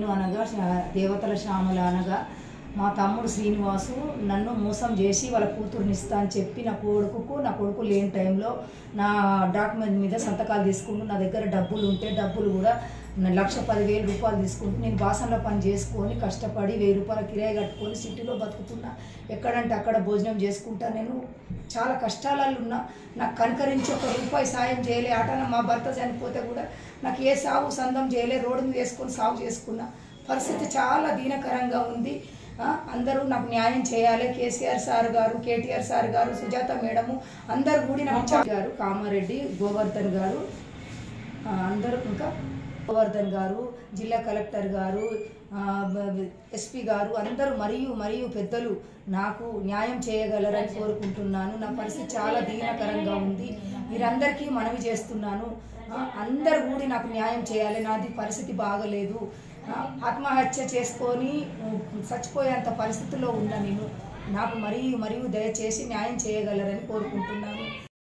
అనగా శా- దేవతల శ్యామల అనగా మా తమ్ముడు శ్రీనివాసు నన్ను మోసం చేసి వాళ్ళ కూతురుని ఇస్తా అని చెప్పి నా కొడుకుకు నా కొడుకు లేని టైంలో నా డాక్యుమెంట్ మీద సంతకాలు తీసుకుంటూ నా దగ్గర డబ్బులు ఉంటే డబ్బులు కూడా నా లక్ష పదివేలు రూపాయలు తీసుకుంటూ నేను బాసంలో పని చేసుకొని కష్టపడి వెయ్యి రూపాయల కిరాయి కట్టుకొని సిటీలో బతుకుతున్నా ఎక్కడంటే అక్కడ భోజనం చేసుకుంటా నేను చాలా కష్టాలలో ఉన్నా నాకు కనకరించి ఒక రూపాయి సాయం చేయలే ఆటన మా భర్త చనిపోతే కూడా నాకు ఏ సాగు సందం చేయలే రోడ్డు మీద వేసుకొని సాగు చేసుకున్నా పరిస్థితి చాలా దీనకరంగా ఉంది ఆ, అందరూ నాకు న్యాయం చేయాలి కేసీఆర్ సార్ గారు కేటీఆర్ సార్ గారు సుజాత మేడము అందరు కూడి నాకు చా- గారు కామారెడ్డి గోవర్ధన్ గారు ఆ, అందరూ ఇంకా గోవర్ధన్ గారు జిల్లా కలెక్టర్ గారు ఆ, బ- బ- ఎస్పీ గారు అందరూ మరియు మరియు పెద్దలు నాకు న్యాయం చేయగలరని కోరుకుంటున్నాను నా పరిస్థితి చాలా దీనకరంగా ఉంది మీరందరికీ మనవి చేస్తున్నాను ఆ, అందరు కూడి నాకు న్యాయం చేయాలి నాది పరిస్థితి బాగలేదు ఆ, ఆత్మహత్య చేసుకొని ఉమ్, చచ్చిపోయేంత పరిస్థితిలో ఉన్న నేను నాకు మరియు మరియు దయచేసి న్యాయం చేయగలరని కోరుకుంటున్నాను